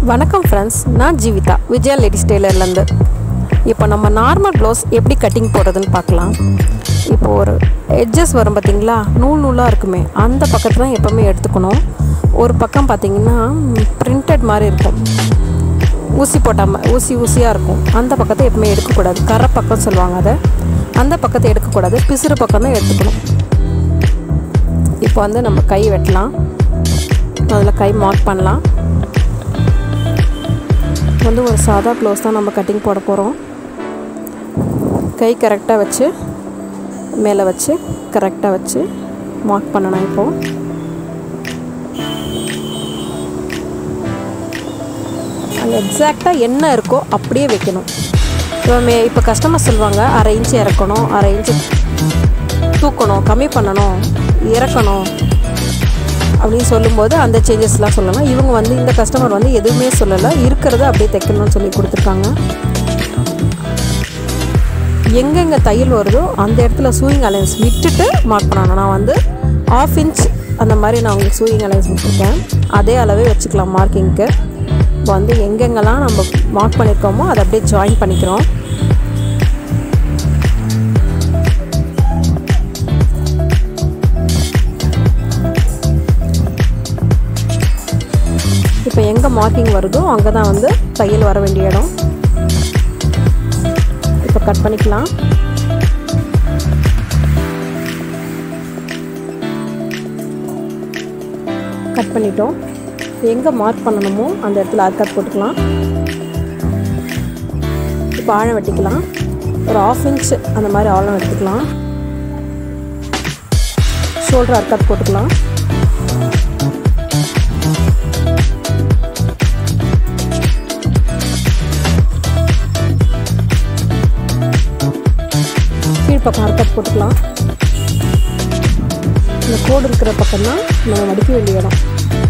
வணக்கம் ஃப்ரெண்ட்ஸ் நான் ஜீவிதா விஜயா லேடிஸ் டெய்லர்லேருந்து இப்போ நம்ம நார்மல் ப்ளவுஸ் எப்படி கட்டிங் போடுறதுன்னு பார்க்கலாம் இப்போ ஒரு எட்ஜஸ் வரும் பார்த்தீங்களா நூல் நூலாக இருக்குமே அந்த பக்கத்தில் தான் எப்போவுமே எடுத்துக்கணும் ஒரு பக்கம் பார்த்தீங்கன்னா பிரிண்டட் மாதிரி இருக்கும் ஊசி போட்டாமல் ஊசி ஊசியாக இருக்கும் அந்த பக்கத்தை எப்பவுமே எடுக்கக்கூடாது கரை பக்கம் சொல்லுவாங்க அதை அந்த பக்கத்தை எடுக்கக்கூடாது பிசுறு பக்கம் தான் எடுத்துக்கணும் இப்போ வந்து நம்ம கை வெட்டலாம் அதில் கை மார்க் பண்ணலாம் வந்து ஒரு சாதா ப்ளவுஸ் தான் நம்ம கட்டிங் போட போகிறோம் கை கரெக்டாக வச்சு மேலே வச்சு கரெக்டாக வச்சு மார்க் பண்ணணும் இப்போது அங்கே எக்ஸாக்டாக என்ன இருக்கோ அப்படியே வைக்கணும் இப்போ மே இப்போ கஸ்டமர் சொல்லுவாங்க அரை இன்ச்சு இறக்கணும் அரை இன்ச்சு தூக்கணும் கம்மி பண்ணணும் இறக்கணும் அப்படின்னு சொல்லும்போது அந்த சேஞ்சஸ்லாம் சொல்லலாம் இவங்க வந்து இந்த கஸ்டமர் வந்து எதுவுமே சொல்லலை இருக்கிறத அப்படியே தைக்கணும்னு சொல்லி கொடுத்துருக்காங்க எங்கெங்கே தையல் வருதோ அந்த இடத்துல சூயிங் அலைன்ஸ் விட்டுட்டு மார்க் பண்ணணும் நான் வந்து ஆஃப் இன்ச் அந்த மாதிரி நான் உங்களுக்கு சூயிங் அலைன்ஸ் விட்டுருக்கேன் அதே அளவே வச்சுக்கலாம் மார்க்கிங்க்கு இப்போ வந்து எங்கெங்கெல்லாம் நம்ம மார்க் பண்ணியிருக்கோமோ அதை அப்படியே ஜாயின் பண்ணிக்கிறோம் இப்போ எங்கே மார்க்கிங் வருதோ அங்கே தான் வந்து தையல் வர வேண்டிய இடம் இப்போ கட் பண்ணிக்கலாம் கட் பண்ணிட்டோம் எங்கே மார்க் பண்ணணுமோ அந்த இடத்துல அர்க்கட் போட்டுக்கலாம் இப்போ ஆழம் வெட்டிக்கலாம் ஒரு ஆஃப் இன்ச் அந்த மாதிரி ஆழம் எடுத்துக்கலாம் ஷோல்டர் அர்க்கட் போட்டுக்கலாம் கீழ்ப்பக்கம் அர்க்கட் போட்டுக்கலாம் இந்த கோடு இருக்கிற பக்கம் தான் நம்ம மடிக்க வேண்டிய இடம்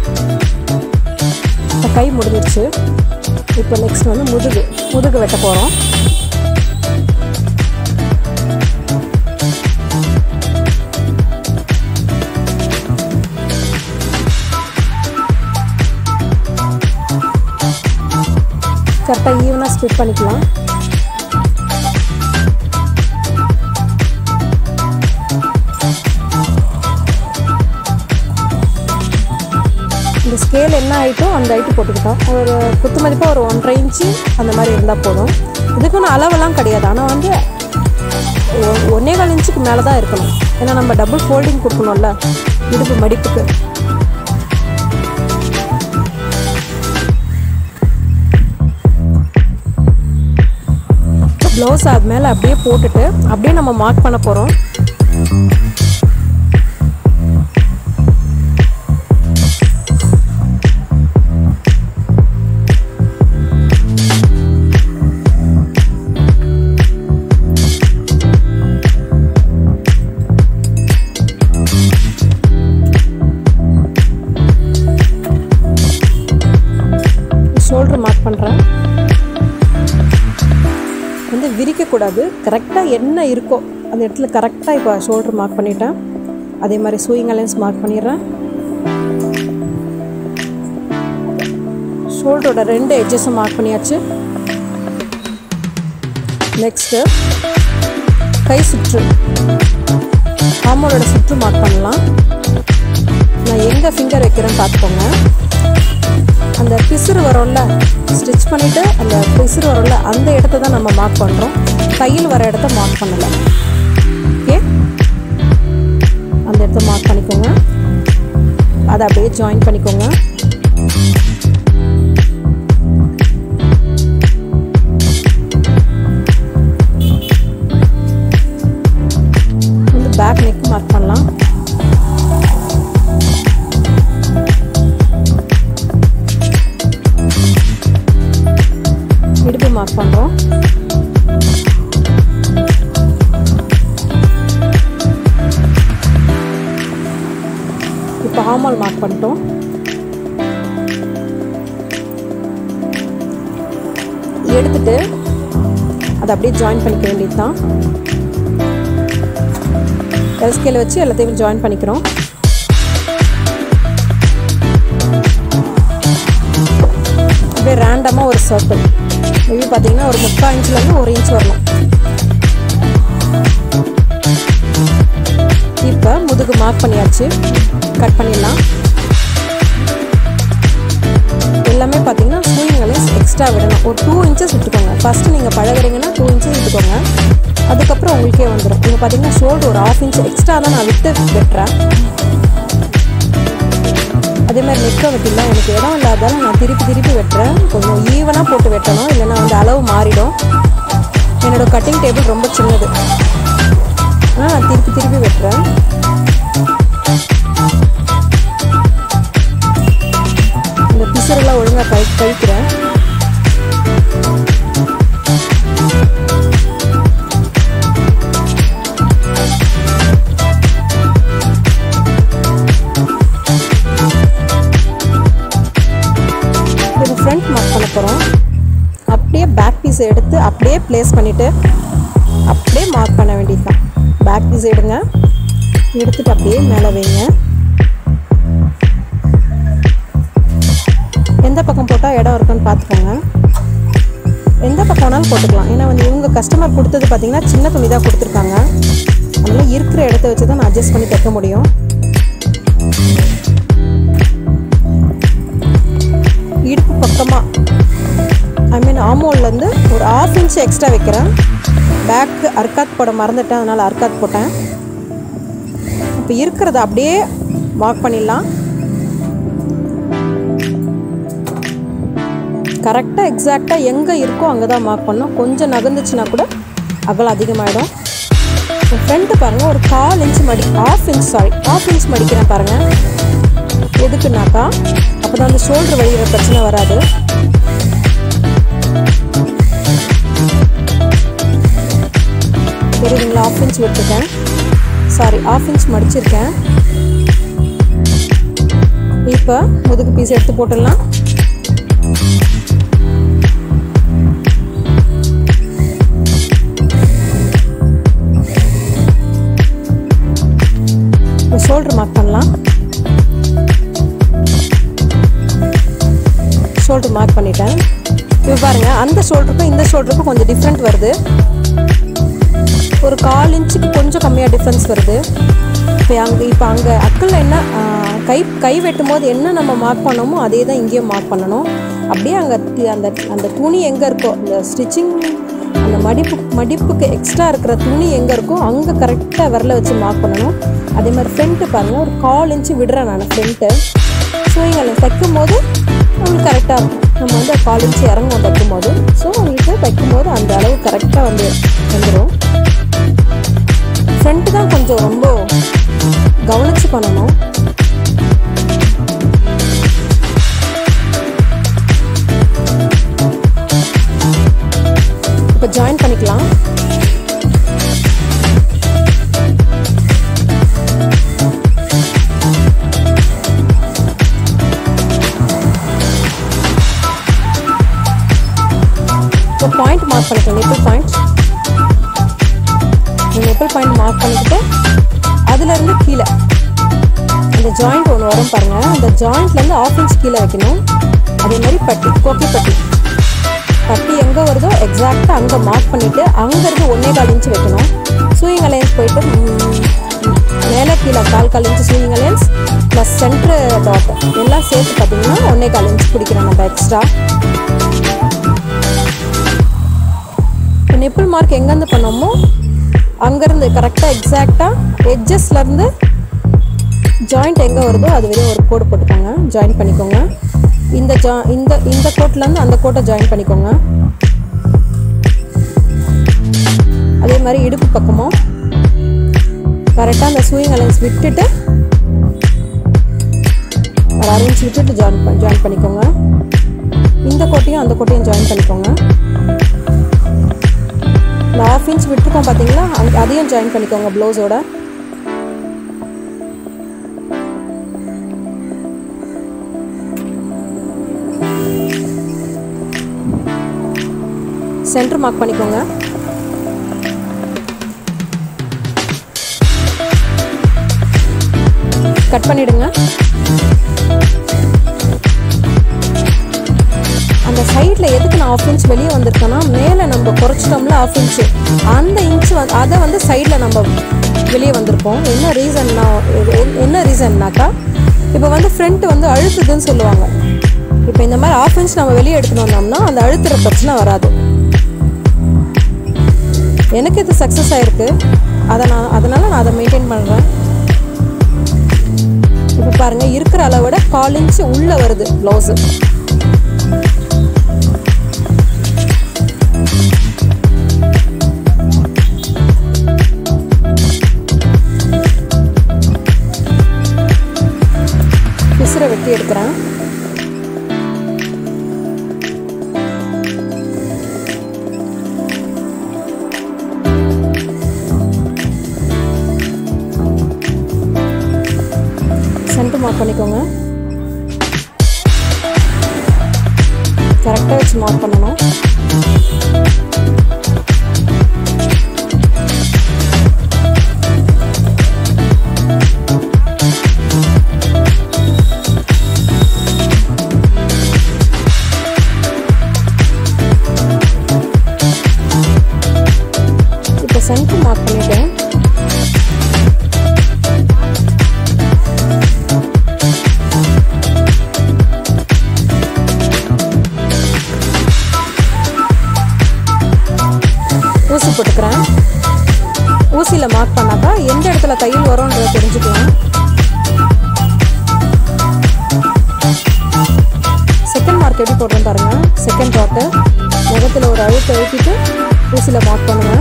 இப்போ கை முடிஞ்சிருச்சு இப்போ நெக்ஸ்ட் வந்து முதுகு முதுகு வெட்ட போகிறோம் கரெக்டாக ஈவனாக ஸ்டிச் பண்ணிக்கலாம் இந்த ஸ்கேல் என்ன ஆகிட்டோ அந்த ஹைட்டு போட்டுக்கிட்டோம் ஒரு குத்து மதிப்பாக ஒரு ஒன்றரை இன்ச்சு அந்த மாதிரி இருந்தால் போதும் இதுக்குன்னு அளவெல்லாம் கிடையாது ஆனால் வந்து ஒ- ஒன்னே கால் இன்ச்சுக்கு மேலே தான் இருக்கணும் ஏன்னா நம்ம டபுள் ஃபோல்டிங் கொடுக்கணும்ல இடுப்பு மடிப்புக்கு ப்ளவுஸ் அது மேலே அப்படியே போட்டுட்டு அப்படியே நம்ம மார்க் பண்ண போகிறோம் ஷோல்டர் மார்க் பண்ணுறேன் வந்து விரிக்கக்கூடாது கரெக்டாக என்ன இருக்கோ அந்த இடத்துல கரெக்டாக இப்போ ஷோல்டர் மார்க் பண்ணிட்டேன் அதே மாதிரி சூயிங் அலைன்ஸ் மார்க் பண்ணிடுறேன் ஷோல்டரோட ரெண்டு எட்ஜஸும் மார்க் பண்ணியாச்சு நெக்ஸ்ட்டு கை சுற்று ஆமோலோட சுற்று மார்க் பண்ணலாம் நான் எங்கே ஃபிங்கர் வைக்கிறேன்னு பார்த்துக்கோங்க அந்த பிசுறு வரும்ல ஸ்டிச் பண்ணிவிட்டு அந்த பிசுறு வரும்ல அந்த இடத்த தான் நம்ம மார்க் பண்ணுறோம் தையல் வர இடத்த மார்க் பண்ணலை ஓகே அந்த இடத்த மார்க் பண்ணிக்கோங்க அதை அப்படியே ஜாயின் பண்ணிக்கோங்க வந்து பேக் நெக் மார்க் பண்ணலாம் இடுப்பு மார்க் பண்ணுறோம் இப்போ ஆமால் மார்க் பண்ணிட்டோம் எடுத்துட்டு அதை அப்படியே ஜாயின் பண்ணிக்க வேண்டியது தான் எல்ஸ்கேல வச்சு எல்லாத்தையும் ஜாயின் பண்ணிக்கிறோம் அப்படியே ரேண்டமாக ஒரு சர்க்கிள் மேபி பார்த்தீங்கன்னா ஒரு முக்கால் இன்ச்லேருந்து ஒரு இன்ச் வரணும் இப்போ முதுகு மார்க் பண்ணியாச்சு கட் பண்ணிடலாம் எல்லாமே பார்த்தீங்கன்னா ஸ்விங்களை எக்ஸ்ட்ரா விடணும் ஒரு டூ இன்ச்சஸ் விட்டுக்கோங்க ஃபஸ்ட்டு நீங்கள் பழகுறீங்கன்னா டூ இன்ச்சஸ் விட்டுக்கோங்க அதுக்கப்புறம் உங்களுக்கே வந்துடும் இங்கே பார்த்தீங்கன்னா ஷோல்டர் ஒரு ஆஃப் இன்ச் எக்ஸ்ட்ரா தான் நான் விட்டு வெட்டுறேன் அதே மாதிரி நெக்கை வெட்டினா எனக்கு இடம் இல்லாதால நான் திருப்பி திருப்பி வெட்டுறேன் கொஞ்சம் ஈவனாக போட்டு வெட்டணும் இல்லைன்னா வந்து அளவு மாறிடும் என்னோடய கட்டிங் டேபிள் ரொம்ப சின்னது ஆனால் நான் திருப்பி திருப்பி வெட்டுறேன் இந்த பிசரெல்லாம் ஒழுங்காக கழி கழிக்கிறேன் இது ஃப்ரண்ட் மார்க் பண்ண போகிறோம் அப்படியே பேக் பீஸ் எடுத்து அப்படியே ப்ளேஸ் பண்ணிவிட்டு அப்படியே மார்க் பண்ண வேண்டியதுதான் பேக் பீஸ் எடுங்க எடுத்துட்டு அப்படியே மேலே வைங்க எந்த பக்கம் போட்டால் இடம் இருக்குன்னு பார்த்துக்கோங்க எந்த பக்கம் வேணாலும் போட்டுக்கலாம் ஏன்னா வந்து இவங்க கஸ்டமர் கொடுத்தது பார்த்தீங்கன்னா சின்ன துணி தான் கொடுத்துருக்காங்க அதனால் இருக்கிற இடத்த வச்சு தான் நான் அட்ஜஸ்ட் பண்ணி தைக்க முடியும் இடுப்பு பக்கமாக ஐ மீன் ஆமோல்லேருந்து ஒரு ஆஃப் இன்ச் எக்ஸ்ட்ரா வைக்கிறேன் பேக் அர்க்காத் போட மறந்துட்டேன் அதனால் அர்க்காத் போட்டேன் இப்போ இருக்கிறத அப்படியே மார்க் பண்ணிடலாம் கரெக்டாக எக்ஸாக்டாக எங்கே இருக்கோ அங்கே தான் மார்க் பண்ணோம் கொஞ்சம் நகர்ந்துச்சுன்னா கூட அகலம் அதிகமாகிடும் ஃப்ரண்ட்டு பாருங்கள் ஒரு கால் இன்ச் மடி half inch sorry half inch மடிக்கிறேன் பாருங்கள் எதுக்குனாக்கா அப்போ தான் அந்த ஷோல்டர் வழிகிற பிரச்சனை வராது தெரியுதுங்களா ஆஃப் இன்ச் விட்டுருக்கேன் சாரி ஆஃப் இன்ச் மடிச்சிருக்கேன் இப்போ முதுகு பீஸ் எடுத்து போட்டுடலாம் இப்போ ஷோல்டர் மார்க் பண்ணலாம் ஷோல்டர் மார்க் பண்ணிட்டேன் இப்போ பாருங்க அந்த ஷோல்டருக்கும் இந்த ஷோல்டருக்கும் கொஞ்சம் டிஃப்ரெண்ட் வருது ஒரு கால் இன்ச்சுக்கு கொஞ்சம் கம்மியாக டிஃப்ரென்ஸ் வருது இப்போ அங்கே இப்போ அங்கே அக்கல்ல என்ன ஆ, கை கை வெட்டும் போது என்ன நம்ம மார்க் பண்ணோமோ அதே தான் இங்கேயும் மார்க் பண்ணணும் அப்படியே அங்கே அந்த அந்த துணி எங்கே இருக்கோ இந்த ஸ்டிச்சிங் அந்த மடிப்பு மடிப்புக்கு எக்ஸ்ட்ரா இருக்கிற துணி எங்கே இருக்கோ அங்கே கரெக்டாக விரல வச்சு மார்க் பண்ணணும் அதே மாதிரி ஃப்ரண்ட்டு பாருங்கள் ஒரு கால் இன்ச்சு விடுறேன் நான் ஃப்ரண்ட்டு ஸோ இங்கே தைக்கும் போது உங்களுக்கு கரெக்டாக இருக்கும் நம்ம வந்து கால் இன்ச்சு இறங்கும் தைக்கும் போது ஸோ உங்களுக்கு தைக்கும் போது அந்த அளவு கரெக்டாக வந்து வந்துடும் ஃப்ரண்ட்டு தான் கொஞ்சம் ரொம்ப கவனிச்சு பண்ணணும் இப்போ ஜாயின் பண்ணிக்கலாம் இப்போ பாயிண்ட் மார்க் பண்ணிக்கலாம் nipple point nipple point mark பண்ணிக்கிட்டு அதுலேருந்து கீழே அந்த ஜாயிண்ட் ஒன்று வரும் பாருங்கள் அந்த ஜாயிண்ட்லேருந்து ஆஃப் இன்ச் கீழே வைக்கணும் அதே மாதிரி பட்டி கோக்கி பட்டி பட்டி எங்கே வருதோ எக்ஸாக்டாக அங்கே மார்க் பண்ணிவிட்டு அங்கேருந்து ஒன்றே கால் இன்ச்சு வைக்கணும் சூயிங் அலையன்ஸ் போயிட்டு ம், மேலே கீழே கால் கால் inch sewing allowance plus centre dot எல்லாம் சேர்த்து பார்த்தீங்கன்னா ஒன்றே கால் இன்ச் பிடிக்கிறோம் நம்ம எக்ஸ்ட்ரா நிப்பிள் மார்க் எங்கேருந்து பண்ணோமோ அங்கேருந்து கரெக்டாக எக்ஸாக்டாக எட்ஜஸ்லேருந்து ஜாயிண்ட் எங்கே வருதோ அது வரையும் ஒரு கோடு போட்டுக்கோங்க ஜாயின் பண்ணிக்கோங்க இந்த ஜா இந்த இந்த கோட்லேருந்து அந்த கோட்டை ஜாயின் பண்ணிக்கோங்க அதே மாதிரி இடுப்பு பக்கமும் கரெக்டாக அந்த சூயிங் அலைன்ஸ் விட்டுட்டு ஒரு அரை இன்ச் விட்டுட்டு ஜாயின் பண்ணி ஜாயின் பண்ணிக்கோங்க இந்த கோட்டையும் அந்த கோட்டையும் ஜாயின் பண்ணிக்கோங்க இந்த ஆஃப் இன்ச் விட்டுருக்கோம் பார்த்தீங்களா அங்க அதையும் ஜாயின் பண்ணிக்கோங்க ப்ளவுஸோட சென்டர் மார்க் பண்ணிக்கோங்க கட் பண்ணிடுங்க அந்த அந்த சைடில் எதுக்கு நான் ஆஃப் இன்ச் வெளியே வந்திருக்கேன்னா மேலே நம்ம குறைச்சிட்டோம்ல ஆஃப் இன்ச்சு அந்த இன்ச் வந்து அதை வந்து சைடில் நம்ம வெளியே வந்திருக்கோம் என்ன ரீசன்னா என்ன ரீசன்னாக்கா இப்போ வந்து ஃப்ரண்ட் வந்து அழுத்துதுன்னு சொல்லுவாங்க இப்போ இந்த மாதிரி ஆஃப் இன்ச் நம்ம வெளியே எடுத்துட்டு வந்தோம்னா அந்த அழுத்துற பிரச்சனை வராது எனக்கு இது சக்ஸஸ் ஆயிருக்கு அதை நான் அதனால் நான் அதை மெயின்டைன் பண்ணுறேன் இப்போ பாருங்கள் இருக்கிற அளவை விட கால் இன்ச்சு உள்ளே வருது ப்ளவுஸு பிசுரை வெட்டி எடுக்கிறேன் சென்டர் மார்க் பண்ணிக்கோங்க கரெக்டாக வச்சு மார்க் பண்ணணும் இப்போ சென்டர் மார்க் பண்ணிட்டேன் ஊசி போட்டுக்கிறேன் ஊசியில் மார்க் பண்ணாக்கா எந்த இடத்துல தையல் வரும்ன்றதை தெரிஞ்சுக்கலாம் செகண்ட் மார்க் எப்படி போடுறேன் பாருங்கள் செகண்ட் டாட்டு முகத்தில் ஒரு அழுத்து அழுத்திட்டு ஊசியில் மார்க் பண்ணுங்கள்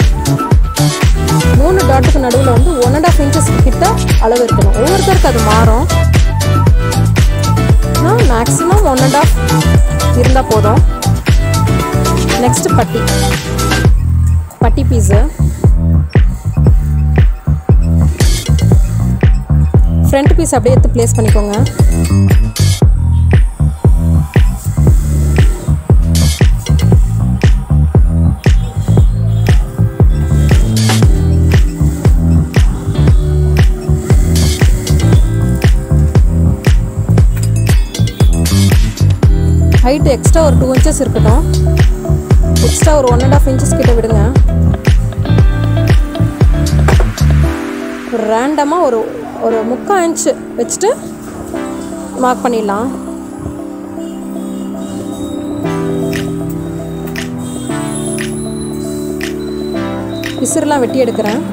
மூணு டாட்டுக்கு நடுவில் வந்து ஒன் அண்ட் ஆஃப் இன்ச்சஸ் கிட்ட அளவு இருக்கணும் ஒவ்வொருத்தருக்கு அது மாறும் ஆனால் மேக்ஸிமம் ஒன் அண்ட் ஆஃப் இருந்தால் போதும் நெக்ஸ்ட் பட்டி பட்டி பீஸு ஃப்ரண்ட் பீஸ் அப்படியே எடுத்து ப்ளேஸ் பண்ணிக்கோங்க ஹைட் எக்ஸ்ட்ரா ஒரு டூ இன்ச்சஸ் இருக்கட்டும் எக்ஸ்ட்ரா ஒரு ஒன் அண்ட் ஆஃப் இன்ச்சஸ் கிட்ட விடுங்க ஒரு ரேண்டமாக ஒரு ஒரு முக்கால் இன்ச்சு வச்சுட்டு மார்க் பண்ணிடலாம் பிசுறுலாம் வெட்டி எடுக்கிறேன்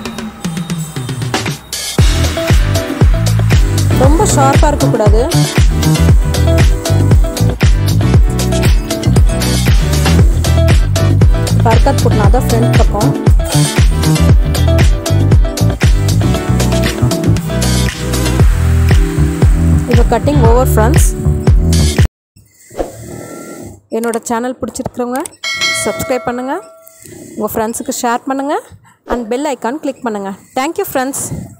ரொம்ப ஷார்ப்பாக இருக்கக்கூடாது பர்கத் போட்டனா தான் ஃப்ரண்ட் பக்கம் இப்போ கட்டிங் ஓவர் ஃப்ரண்ட்ஸ் என்னோட சேனல் பிடிச்சிருக்கிறவங்க சப்ஸ்கிரைப் பண்ணுங்கள் உங்கள் ஃப்ரெண்ட்ஸுக்கு ஷேர் பண்ணுங்கள் அண்ட் பெல் ஐக்கான் கிளிக் பண்ணுங்கள் தேங்க்யூ ஃப்ரெண்ட்ஸ்